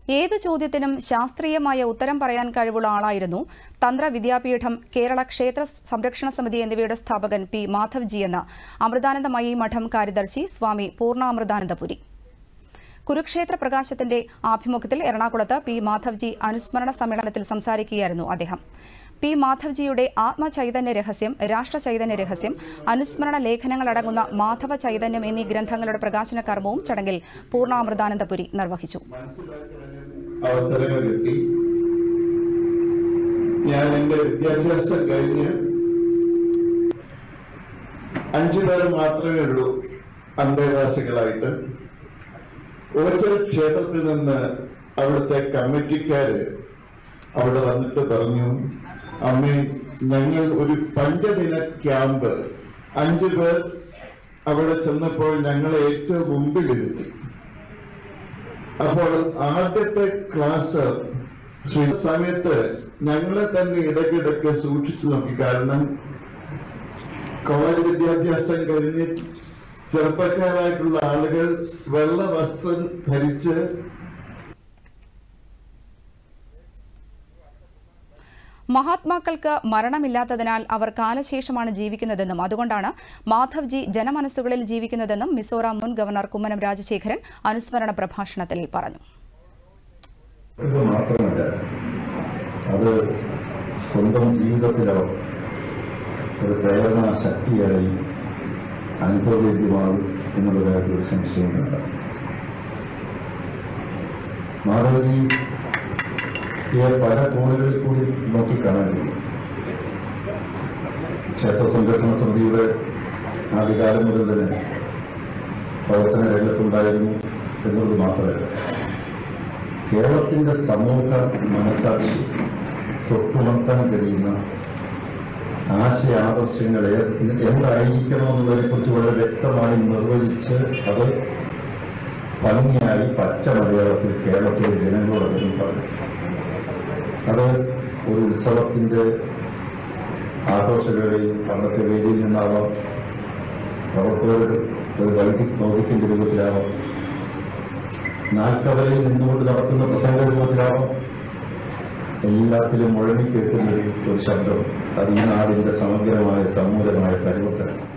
ഏതു ചോദ്യത്തിനും ശാസ്ത്രീയമായ ഉത്തരം പറയാൻ കഴിവുള്ള ആളായിരുന്നു തന്ത്ര വിദ്യാപീഠം കേരള ക്ഷേത്ര സംരക്ഷണ സമിതി എന്നിവയുടെ സ്ഥാപകൻ പി മാധവ്ജി എന്ന അമൃതാനന്ദമയി മഠം കാര്യദർശി സ്വാമി പൂർണ്ണാമൃതാനന്ദപുരി കുരുക്ഷേത്ര പ്രകാശത്തിന്റെ ആഭിമുഖ്യത്തിൽ എറണാകുളത്ത് പി മാധവ്ജി അനുസ്മരണ സമ്മേളനത്തിൽ സംസാരിക്കുകയായിരുന്നു അദ്ദേഹം പി മാധവ്ജിയുടെ ആത്മചൈതന്യ രഹസ്യം രാഷ്ട്ര ചൈതന്യ രഹസ്യം അനുസ്മരണ ലേഖനങ്ങളടങ്ങുന്ന മാധവ ചൈതന്യം എന്നീ ഗ്രന്ഥങ്ങളുടെ പ്രകാശന കർമ്മവും ചടങ്ങിൽ പൂർണ്ണാമൃതാനന്ദപുരി നിർവഹിച്ചു അവസരങ്ങൾ കിട്ടി ഞാൻ എന്റെ വിദ്യാഭ്യാസം കഴിഞ്ഞ് അഞ്ചു പേർ മാത്രമേ ഉള്ളൂ അന്തേവാസികളായിട്ട് ഓച്ചൽ ക്ഷേത്രത്തിൽ നിന്ന് അവിടുത്തെ കമ്മിറ്റിക്കാര് അവിടെ വന്നിട്ട് പറഞ്ഞു അമ്മേ ഞങ്ങൾ ഒരു പഞ്ചദിന ക്യാമ്പ് അഞ്ചു പേർ അവിടെ ചെന്നപ്പോൾ ഞങ്ങളെ ഏറ്റവും മുമ്പിലിരുത്തി അപ്പോൾ ആദ്യത്തെ ക്ലാസ് ശ്രീ സമയത്ത് ഞങ്ങളെ തന്നെ ഇടയ്ക്കിടയ്ക്ക് സൂക്ഷിച്ചു നോക്കി കാരണം കോളേജ് വിദ്യാഭ്യാസം കഴിഞ്ഞ് ചെറുപ്പക്കാരായിട്ടുള്ള ആളുകൾ വെള്ള വസ്ത്രം ധരിച്ച് മഹാത്മാക്കൾക്ക് മരണമില്ലാത്തതിനാൽ അവർ കാലശേഷമാണ് ജീവിക്കുന്നതെന്നും അതുകൊണ്ടാണ് മാധവ്ജി ജനമനസ്സുകളിൽ ജീവിക്കുന്നതെന്നും മിസോറാം മുൻ ഗവർണർ കുമ്മനം രാജശേഖരൻ അനുസ്മരണ പ്രഭാഷണത്തിൽ പറഞ്ഞു ഇത് മാത്രമല്ല അത് സ്വന്തം ജീവിതത്തിലോ ഒരു പ്രേരണാ ശക്തിയായി അനുഭവവേദ്യമാകും എന്നുള്ള കാര്യത്തിൽ ഒരു സംശയമുണ്ട് മാധവജിയെ പല കോണുകളിൽ കൂടി നോക്കിക്കാണാൻ കഴിയും ക്ഷേത്ര സംരക്ഷണ സമിതിയുടെ ആദ്യകാലം മുതൽ തന്നെ പ്രവർത്തന രംഗത്തുണ്ടായിരുന്നു എന്നുള്ളത് മാത്രമല്ല കേരളത്തിന്റെ സമൂഹ മനസാക്ഷി തൊട്ടുണർത്താൻ കഴിയുന്ന ആശയാദർശങ്ങൾ ഏ- എന്തായിരിക്കണമെന്നതിനെ കുറിച്ച് വളരെ വ്യക്തമായി നിർവചിച്ച് അത് ഭംഗിയായി പച്ച മലയാളത്തിൽ കേരളത്തിലെ ജനങ്ങളോട് അദ്ദേഹം പറഞ്ഞു അത് ഒരു ഉത്സവത്തിന്റെ ആഘോഷവേളയിൽ പണ്ടത്തെ വേദിയിൽ നിന്നാവാം പ്രവർത്തകർ ഒരു വൈദിക് ഭൗതിക്കിന്റെ രൂപത്തിലാവാം നാൽക്കവലയിൽ നിന്നുകൊണ്ട് നടത്തുന്ന പ്രസംഗ രൂപത്തിലാവാം എല്ലാത്തിലും മുഴങ്ങി കേൾക്കുന്ന ഒരു- ഒരു ശബ്ദം അത് ഈ നാടിന്റെ സമഗ്രമായ സമൂലമായ പരിവർത്തനം